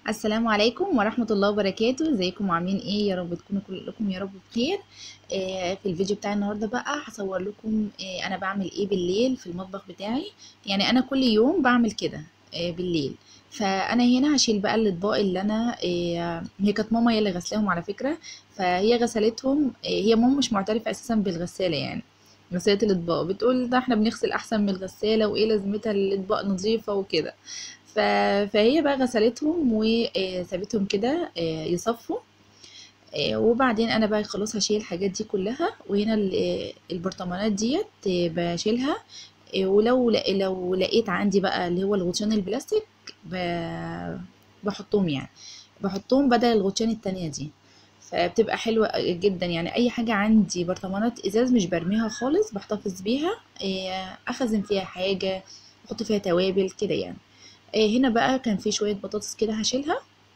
السلام عليكم ورحمة الله وبركاته ازيكم عاملين ايه يا رب تكونوا كلكم يا رب بخير آه في الفيديو بتاع النهارده بقى هصور لكم آه انا بعمل ايه بالليل في المطبخ بتاعي يعني انا كل يوم بعمل كده آه بالليل فانا هنا هشيل بقى الاطباق اللي انا آه هي كانت ماما هي اللي غسلاهم على فكرة فهي غسلتهم آه هي ماما مش معترفة اساسا بالغسالة يعني غسالة الاطباق بتقول ده احنا بنغسل احسن من الغسالة وايه لازمتها الاطباق نظيفة وكده ف... فهي بقى غسلتهم وسابتهم كده يصفوا وبعدين انا بقى خلاص هشيل الحاجات دي كلها وهنا البرطمانات ديت بشيلها ولو لو لقيت عندي بقى اللي هو الغطيان البلاستيك بحطهم يعني بحطهم بدل الغطيان التانية دي فبتبقى حلوة جدا يعني اي حاجة عندي برطمانات ازاز مش برميها خالص بحتفظ بيها اخزن فيها حاجة احط فيها توابل كده يعني هنا بقى كان في شوية بطاطس كده هشيلها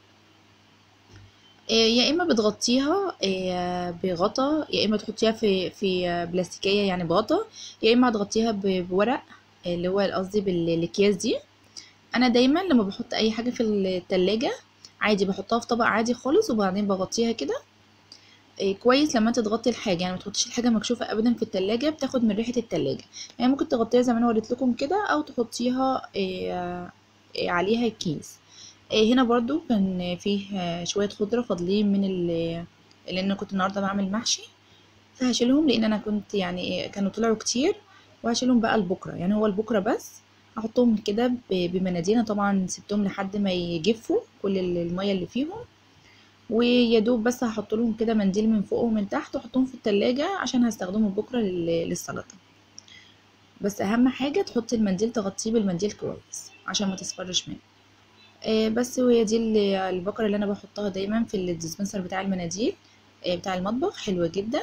يا اما بتغطيها بغطا يا اما تحطيها في في بلاستيكيه يعني بغطا يا اما هتغطيها بورق اللي هو قصدي بالاكياس دي انا دايما لما بحط اي حاجه في التلاجة عادي بحطها في طبق عادي خالص وبعدين بغطيها كده كويس لما انت تغطي الحاجه يعني ما تحطيش الحاجه مكشوفه ابدا في التلاجة بتاخد من ريحه التلاجة يعني ممكن تغطيها زي ما انا وريت لكم كده او تحطيها عليها كيس هنا برضو كان فيه شوية خضرة فاضلين من اللي انا كنت النهاردة بعمل محشي فهشيلهم لان انا كنت يعني كانوا طلعوا كتير وهشيلهم بقى لبكرة يعني هو لبكرة بس هحطهم كده بمناديل طبعا سبتهم لحد ما يجفوا كل المية اللي فيهم ويدوب بس هحط لهم كده منديل من فوق ومن تحت واحطهم في التلاجة عشان هستخدمهم بكرة للسلطة بس اهم حاجة تحطي المنديل تغطيه بالمنديل كويس عشان ما تصفرش منه آه بس وهي دي البكرة اللي انا بحطها دايما في الديسبنسر بتاع المناديل آه بتاع المطبخ حلوة جدا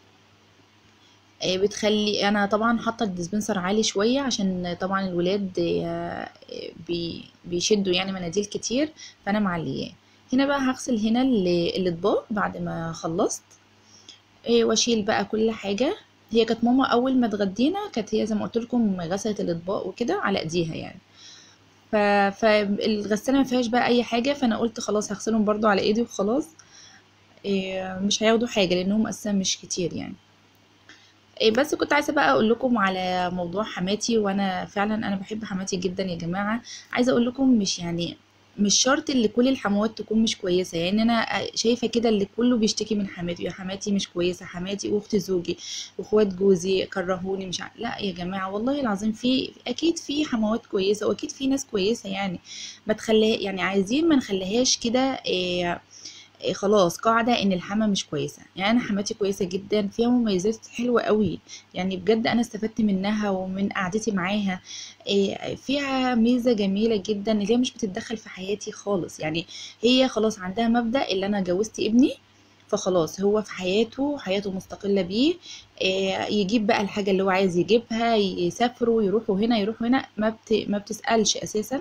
آه بتخلي انا طبعا حاطه الديسبنسر عالي شويه عشان طبعا الولاد بي بيشدوا يعني مناديل كتير فانا معلياه هنا بقى هغسل هنا الاطباق بعد ما خلصت واشيل بقى كل حاجه هي كانت ماما اول ما اتغدينا كانت هي زي ما قلت لكم غسلت الاطباق وكده على ايديها يعني ف... فالغساله ما فيهاش بقى اي حاجه فانا قلت خلاص هغسلهم برضو على ايدي وخلاص إيه مش هياخدوا حاجه لانهم اساسا مش كتير يعني إيه بس كنت عايزه بقى اقول لكم على موضوع حماتي وانا فعلا انا بحب حماتي جدا يا جماعه عايزه اقول لكم مش يعني مش شرط اللي كل الحموات تكون مش كويسه يعني انا شايفه كده اللي كله بيشتكي من حماتي يا حماتي مش كويسه حماتي واخت زوجي واخوات جوزي كرهوني مش ع... لا يا جماعه والله العظيم في اكيد في حموات كويسه واكيد في ناس كويسه يعني ما تخليها يعني عايزين ما نخليهاش كده إيه خلاص قاعدة ان الحما مش كويسة يعني انا حماتي كويسة جدا فيها مميزات حلوة قوي يعني بجد انا استفدت منها ومن قعدتي معاها فيها ميزة جميلة جدا اللي هي مش بتتدخل في حياتي خالص يعني هي خلاص عندها مبدأ اللي انا جوزت ابني فخلاص هو في حياته حياته مستقلة بيه يجيب بقى الحاجة اللي هو عايز يجيبها يسافروا يروحوا هنا يروحوا هنا ما, بت... ما بتسألش اساسا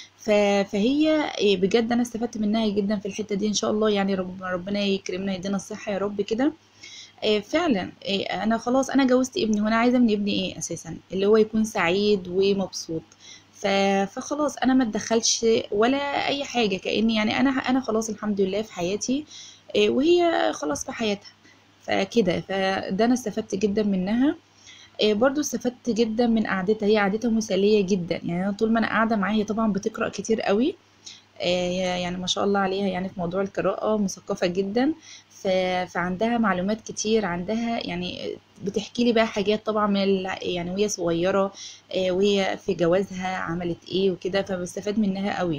فهي بجد انا استفدت منها جدا في الحته دي ان شاء الله يعني رب ربنا يكرمنا يدينا الصحه يا رب كده فعلا انا خلاص انا جوزت ابني وانا عايزه من ابني ايه اساسا اللي هو يكون سعيد ومبسوط فخلاص انا ما اتدخلش ولا اي حاجه كاني يعني انا انا خلاص الحمد لله في حياتي وهي خلاص في حياتها فكده فده انا استفدت جدا منها برضو استفدت جدا من قعدتها هي قعدتها مسلية جدا يعني أنا طول ما أنا قاعدة معاها هي طبعا بتقرأ كتير قوي يعني ما شاء الله عليها يعني في موضوع القراءة مثقفة جدا فعندها معلومات كتير عندها يعني بتحكي لي بقى حاجات طبعا من يعني وهي صغيرة وهي في جوازها عملت ايه وكده فبستفاد منها قوي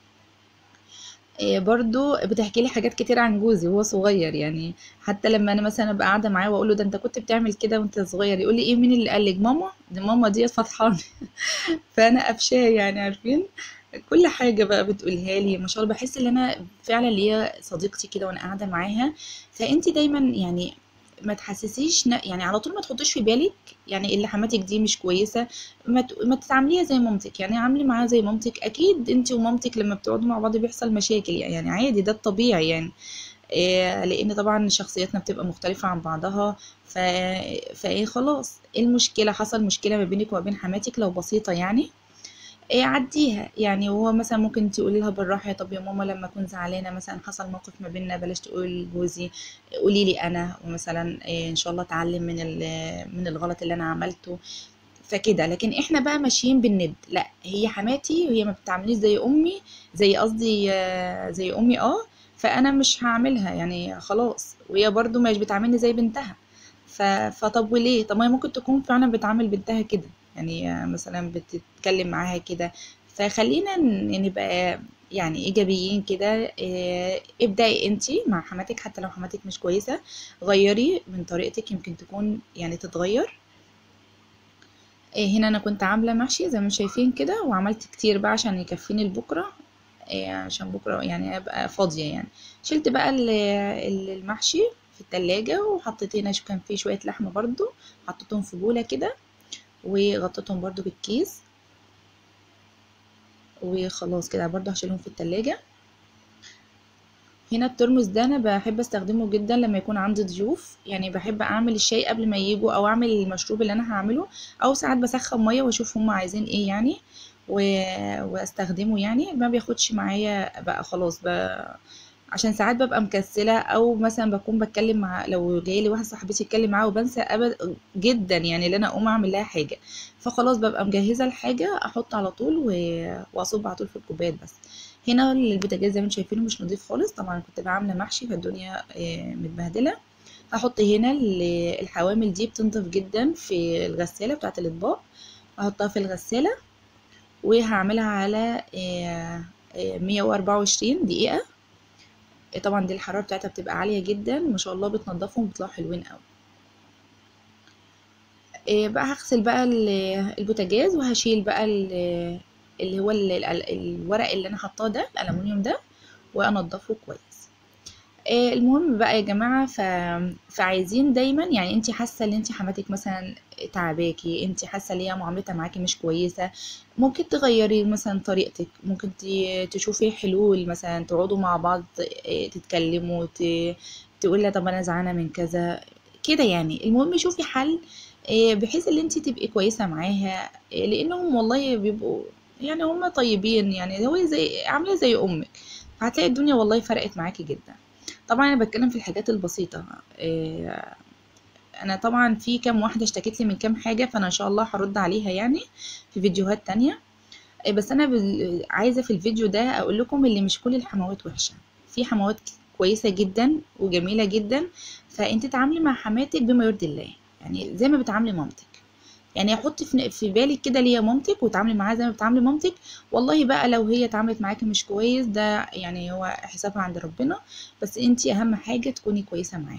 برضو بتحكي لي حاجات كتير عن جوزي وهو صغير يعني حتى لما انا مثلا ابقى قاعده معاه واقول له ده انت كنت بتعمل كده وانت صغير يقول لي ايه مين اللي قال لك ماما دي ماما ديت فطحاني فانا قفشاه يعني عارفين كل حاجه بقى بتقولها لي ما شاء الله بحس ان انا فعلا ليا صديقتي كده وانا قاعده معاها فانت دايما يعني ما تحسسيش يعني على طول ما تحطيش في بالك يعني اللي حماتك دي مش كويسه ما ت... ما تتعامليها زي مامتك يعني عاملي معاها زي مامتك اكيد انت ومامتك لما بتقعدوا مع بعض بيحصل مشاكل يعني عادي ده الطبيعي يعني إيه لان طبعا شخصياتنا بتبقى مختلفه عن بعضها ف... فايه خلاص ايه المشكله حصل مشكله ما بينك وما بين حماتك لو بسيطه يعني إيه عديها يعني وهو مثلا ممكن تقولي لها بالراحه طب يا ماما لما اكون زعلانه مثلا حصل موقف ما بيننا بلاش تقولي لجوزي قولي لي انا ومثلا إيه ان شاء الله اتعلم من ال- من الغلط اللي انا عملته فكده لكن احنا بقى ماشيين بالند لا هي حماتي وهي ما بتعمليش زي امي زي قصدي آه، زي امي اه فانا مش هعملها يعني خلاص وهي برضو مش بتعاملني زي بنتها ف... فطب وليه طب ما هي ممكن تكون فعلا بتعامل بنتها كده يعني آه، مثلا بتتكلم معاها كده فخلينا ن- نبقى يعني ايجابيين كده آه، ابدأي انتي مع حماتك حتى لو حماتك مش كويسة غيري من طريقتك يمكن تكون يعني تتغير إيه هنا انا كنت عامله محشي زي ما شايفين كده وعملت كتير بقى عشان يكفيني لبكره إيه عشان بكره يعني ابقى فاضيه يعني شلت بقى ال- ال- المحشي في التلاجة وحطيت هنا كان فيه شويه لحمه برضو حطيتهم في بوله كده وغطيتهم برضو بالكيس وخلاص كده برضو هشيلهم في التلاجة هنا الترمس ده انا بحب استخدمه جدا لما يكون عندي ضيوف يعني بحب اعمل الشاي قبل ما يجوا او اعمل المشروب اللي انا هعمله او ساعات بسخن ميه واشوف هم عايزين ايه يعني و... واستخدمه يعني ما بياخدش معايا بقى خلاص بقى عشان ساعات ببقى مكسله او مثلا بكون بتكلم مع لو جاي لي واحده صاحبتي اتكلم معاها وبنسى ابد جدا يعني ان انا اقوم اعمل لها حاجه فخلاص ببقى مجهزه الحاجه احط على طول و... واصب على طول في الكوبايات بس هنا البوتاجاز زي ما انتم شايفينه مش نضيف خالص طبعا كنت بعمله محشي فالدنيا آه، متبهدله هحط هنا ال- الحوامل دي بتنضف جدا في الغساله بتاعه الاطباق هحطها في الغساله وهعملها على آه، آه، 124 دقيقه طبعا دي الحراره بتاعتها بتبقى عاليه جدا ما شاء الله بتنضفهم بيطلعوا حلوين قوي إيه بقى هغسل بقى ال- البوتاجاز وهشيل بقى ال- اللي هو ال- ال- الورق اللي انا حطاه ده الالومنيوم ده وانضفه كويس إيه المهم بقى يا جماعه ف... فعايزين دايما يعني انت حاسه ان انت حماتك مثلا تعباكي انت حاسه ان هي معاملتها معاكي مش كويسه ممكن تغيري مثلا طريقتك ممكن ت- تشوفي حلول مثلا تقعدوا مع بعض إيه، تتكلموا ت... تقول لها طب انا زعلانه من كذا كده يعني المهم شوفي حل إيه، بحيث ان انت تبقي كويسه معاها إيه، لانهم والله بيبقوا يعني هم طيبين يعني هو زي عامله زي امك فهتلاقي الدنيا والله فرقت معاكي جدا طبعا انا بتكلم في الحاجات البسيطه إيه، انا طبعا في كام واحده اشتكت لي من كام حاجه فانا ان شاء الله هرد عليها يعني في فيديوهات تانية إيه، بس انا بال- عايزه في الفيديو ده اقول لكم اللي مش كل الحموات وحشه في حموات كويسه جدا وجميله جدا فانت تعاملي مع حماتك بما يرضي الله يعني زي ما بتعاملي مامتك يعني حطي في في بالك كده ليا مامتك وتعاملي معاها زي ما بتعاملي مامتك والله بقى لو هي اتعاملت معاكي مش كويس ده يعني هو حسابها عند ربنا بس انتي اهم حاجه تكوني كويسه معاها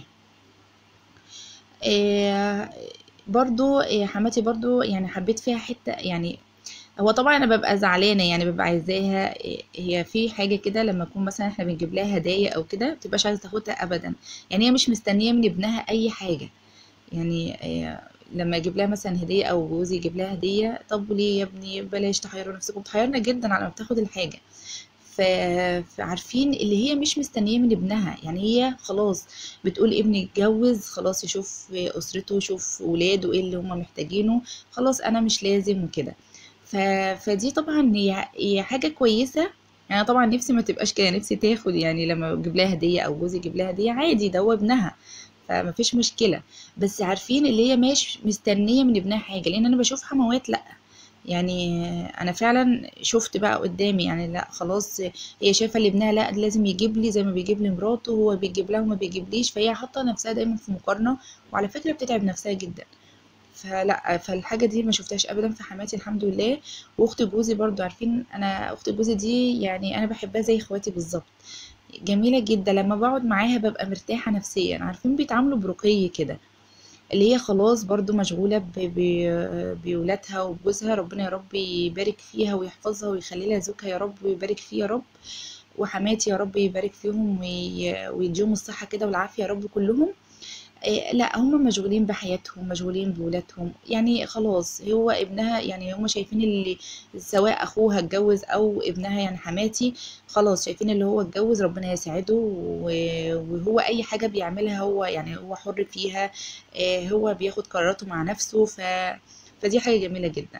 إيه برضو إيه حماتي برضو يعني حبيت فيها حته يعني هو طبعا انا ببقى زعلانه يعني ببقى عايزاها إيه، هي في حاجه كده لما يكون مثلا احنا بنجيب لها هدايا او كده بتبقاش عايزه تاخدها ابدا يعني هي مش مستنيه من ابنها اي حاجه يعني آه، لما اجيب لها مثلا هديه او جوزي يجيب لها هديه طب ليه يا ابني بلاش تحيروا نفسكم بتحيرنا جدا على ما بتاخد الحاجه ف... فعارفين اللي هي مش مستنيه من ابنها يعني هي خلاص بتقول ابني اتجوز خلاص يشوف اسرته يشوف ولاده ايه اللي هم محتاجينه خلاص انا مش لازم وكده ف... فدي طبعا هي هي حاجه كويسه يعني أنا طبعا نفسي ما تبقاش كده نفسي تاخد يعني لما اجيب لها هديه او جوزي يجيب لها هديه عادي ده هو ابنها فما فيش مشكله بس عارفين اللي هي مش مستنيه من ابنها حاجه لان انا بشوف حموات لا يعني انا فعلا شفت بقى قدامي يعني لا خلاص هي شايفه اللي ابنها لا لازم يجيب لي زي ما بيجيب لي مراته هو بيجيب لها وما بيجيبليش فهي حاطه نفسها دايما في مقارنه وعلى فكره بتتعب نفسها جدا فلا فالحاجه دي ما شفتهاش ابدا في حماتي الحمد لله واخت جوزي برضو عارفين انا اخت جوزي دي يعني انا بحبها زي اخواتي بالظبط جميله جدا لما بقعد معاها ببقى مرتاحه نفسيا عارفين بيتعاملوا برقي كده اللي هي خلاص برضو مشغولة ب- ب- بولادها وبجوزها ربنا يا رب يبارك فيها ويحفظها ويخلي لها زوجها يا رب ويبارك فيه يا رب وحماتي يا رب يبارك فيهم وي- ويديهم الصحة كده والعافية يا رب كلهم إيه، لا هم مشغولين بحياتهم مشغولين بولادهم يعني خلاص هو ابنها يعني هم شايفين اللي سواء اخوها اتجوز او ابنها يعني حماتي خلاص شايفين اللي هو اتجوز ربنا يساعده و- وهو اي حاجة بيعملها هو يعني هو حر فيها إيه، هو بياخد قراراته مع نفسه ف... فدي حاجة جميلة جدا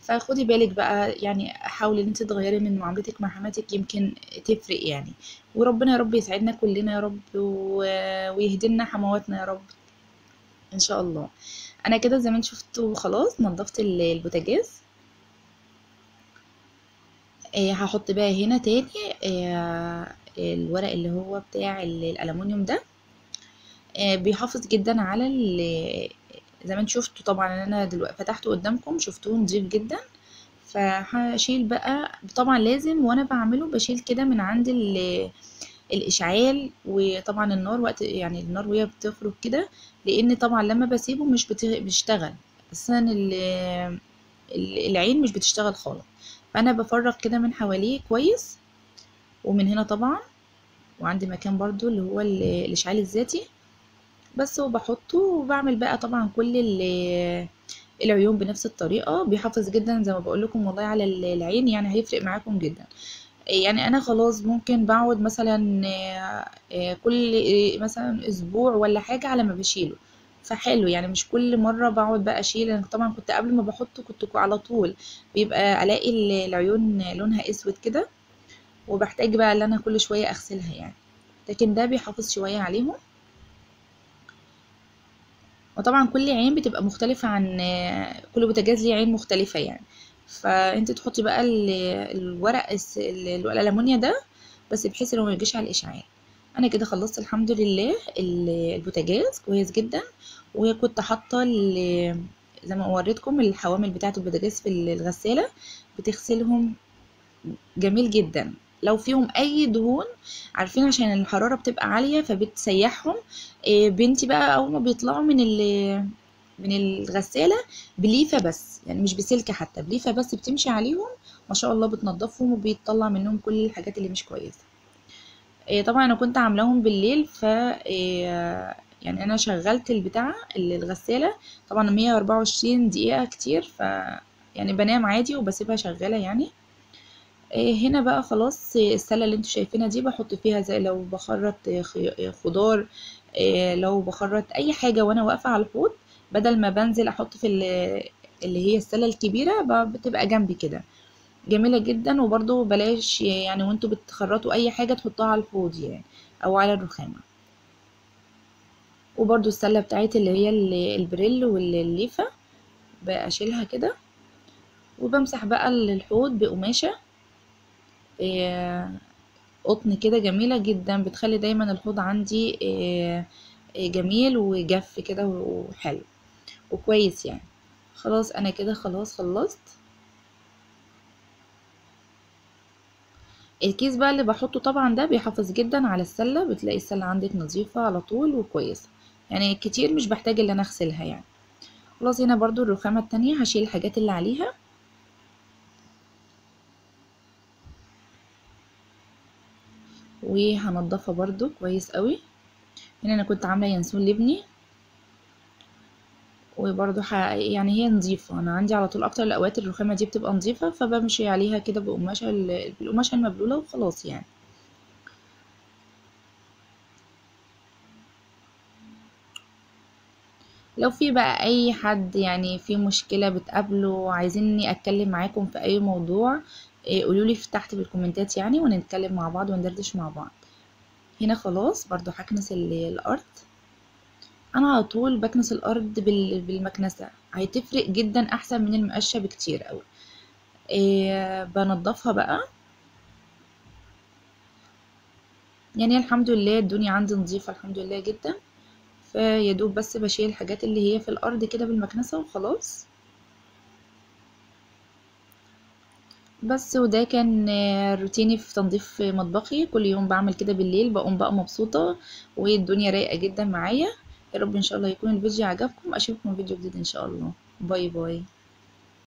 فخدي بالك بقى يعني حاولي ان انت تغيري من معاملتك مع حماتك يمكن تفرق يعني وربنا يا رب يسعدنا كلنا يا رب و- ويهدينا حمواتنا يا رب ان شاء الله انا كده زي ما انتوا شفتوا خلاص نضفت ال- البوتاجاز آه، هحط بقى هنا تاني آه، الورق اللي هو بتاع ال- الالومنيوم ده آه، بيحافظ جدا على ال- زي ما انتوا شفتوا طبعا انا دلوقتي فتحته قدامكم شفتوه نضيف جدا فهشيل بقى طبعا لازم وانا بعمله بشيل كده من عند ال- الاشعال وطبعا النار وقت يعني النار وهي بتخرج كده لان طبعا لما بسيبه مش بت- بيشتغل اساسا ال- ال- العين مش بتشتغل خالص فانا بفرغ كده من حواليه كويس ومن هنا طبعا وعندي مكان برضو اللي هو ال- الاشعال الذاتي بس وبحطه وبعمل بقى طبعا كل ال- العيون بنفس الطريقة بيحافظ جدا زي ما بقول لكم والله على ال- العين يعني هيفرق معاكم جدا يعني انا خلاص ممكن بقعد مثلا آه، آه، كل آه، مثلا اسبوع ولا حاجة على ما بشيله فحلو يعني مش كل مرة بقعد بقى اشيل انا طبعا كنت قبل ما بحطه كنت على طول بيبقى الاقي ال- العيون لونها اسود كده وبحتاج بقى ان انا كل شوية اغسلها يعني لكن ده بيحافظ شوية عليهم وطبعا كل عين بتبقى مختلفة عن كل بوتاجاز ليه عين مختلفة يعني فانت تحطي بقى ال- الورق الس- ال- الألمونيا ده بس بحيث انه ما يجيش على الإشعاع انا كده خلصت الحمد لله ال- البوتاجاز كويس جدا وكنت حاطة ال- زي ما وريتكم الحوامل بتاعة البوتاجاز في الغسالة بتغسلهم جميل جدا لو فيهم اي دهون عارفين عشان الحرارة بتبقى عالية فبتسيحهم إيه، بنتي بقى اول ما بيطلعوا من ال من الغسالة بليفة بس يعني مش بسلك حتى بليفة بس بتمشي عليهم ما شاء الله بتنضفهم وبيطلع منهم كل الحاجات اللي مش كويسة إيه، طبعا انا كنت عاملاهم بالليل ف إيه، يعني انا شغلت البتاع ال- الغسالة طبعا 124 دقيقة كتير ف يعني بنام عادي وبسيبها شغالة يعني إيه، هنا بقى خلاص السلة اللي انتوا شايفينها دي بحط فيها زي لو بخرط خي- خضار إيه، لو بخرط اي حاجة وانا واقفة على الحوض بدل ما بنزل احط في ال- اللي هي السلة الكبيرة ب- بتبقى جنبي كده جميلة جدا وبرضو بلاش يعني وانتوا بتخرطوا اي حاجة تحطوها على الحوض يعني او على الرخامة وبرضو السلة بتاعتي اللي هي ال- البريل والليفة بشيلها كده وبمسح بقى الحوض بقماشة إيه، قطن كده جميلة جدا بتخلي دايما الحوض عندي إيه، إيه، جميل وجف كده وحلو وكويس يعني خلاص انا كده خلاص خلصت الكيس بقى اللي بحطه طبعا ده بيحافظ جدا على السلة بتلاقي السلة عندك نظيفة على طول وكويسة يعني كتير مش بحتاج ان انا اغسلها يعني خلاص هنا برضو الرخامة التانية هشيل الحاجات اللي عليها وهنضفها برضو كويس قوي هنا انا كنت عاملة ينسون لابني وبرضو ح... يعني هي نظيفة انا عندي على طول اكتر الاوقات الرخامة دي بتبقى نظيفة فبمشي عليها كده بقماشة ال- بالقماشة المبلولة وخلاص يعني لو في بقى اي حد يعني في مشكلة بتقابله عايزيني اتكلم معاكم في اي موضوع إيه، قولولي في تحت في الكومنتات يعني ونتكلم مع بعض وندردش مع بعض هنا خلاص برضو هكنس ال- الارض انا على طول بكنس الارض بال- بالمكنسة هتفرق جدا احسن من المقشة بكتير قوي إيه بنضفها بقى يعني الحمد لله الدنيا عندي نظيفة الحمد لله جدا فيدوب بس بشيل الحاجات اللي هي في الارض كده بالمكنسة وخلاص بس وده كان آه، روتيني في تنظيف مطبخي كل يوم بعمل كده بالليل بقوم بقى مبسوطة والدنيا رايقة جدا معايا يا رب ان شاء الله يكون الفيديو عجبكم اشوفكم في فيديو جديد ان شاء الله باي باي